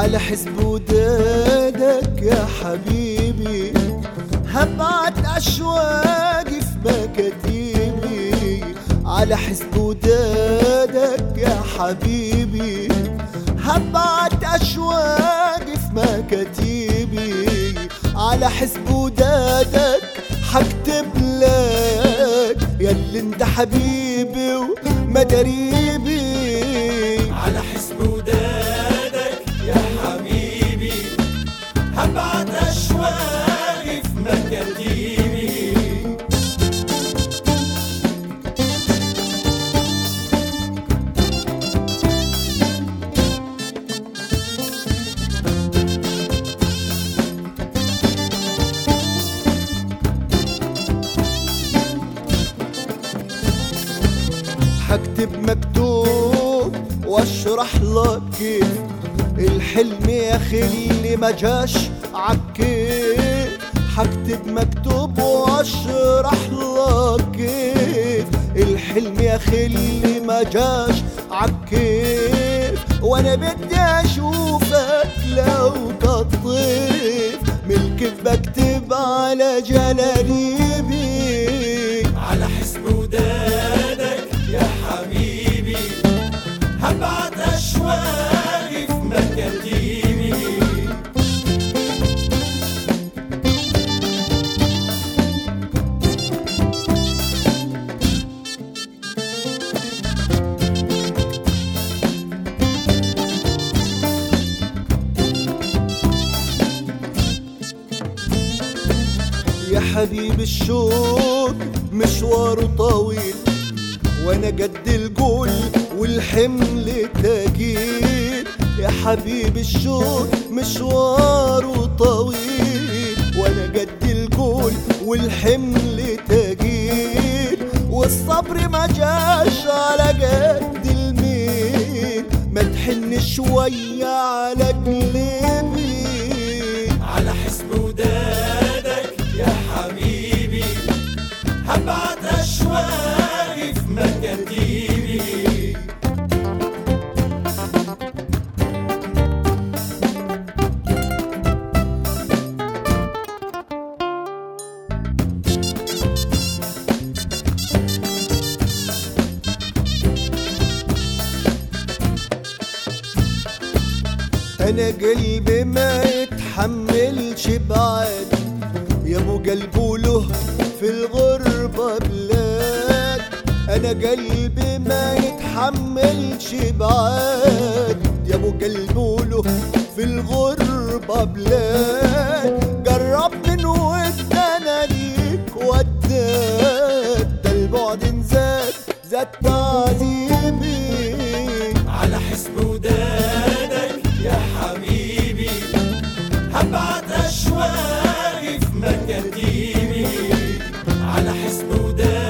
على حسب ودادك يا حبيبي هبعت أشواقي في مكاتيبي على حسب ودادك يا حبيبي هبعت أشواقي في مكاتيبي على حسب ودادك حكتب لك ياللي انت حبيبي ومداريبي على حسب ودادك يا حبيبي هبعت أشواقي في مكاتيبي حكتب مكتوب واشرح لك كيف الحلم يا خلي ما جاش عكيف حكتب مكتوب واشرح لك كيف الحلم يا خلي ما جاش عكيف وانا بدي اشوفك لو كطيف ملك بكتب على جلاليبي على حسب ودادك يا حبيبي هبعت أشواقي في مكاتيبي يا حبيب الشوق مشواره طويل وانا قد الجول والحمل تقيل يا حبيب الشوق مشواره طويل وانا قد الجول والحمل تقيل والصبر ما جاش على قد الميل ما تحن شوية على قلبي على حسب ودادك يا حبيبي هبعت أشواقي في مكاتيبي انا قلبي ما يتحملش بعد يا ابو قلبه له في الغربة بلاد انا قلبي ما يتحملش بعد يا ابو قلبه له في الغربة بلاد جرب من ود انا ليك وداد ده البعد زاد زاد تعذيبي على حسب ودادك يا حبيبي هبعت أشواقي في مكاتيبي على حسب ودادك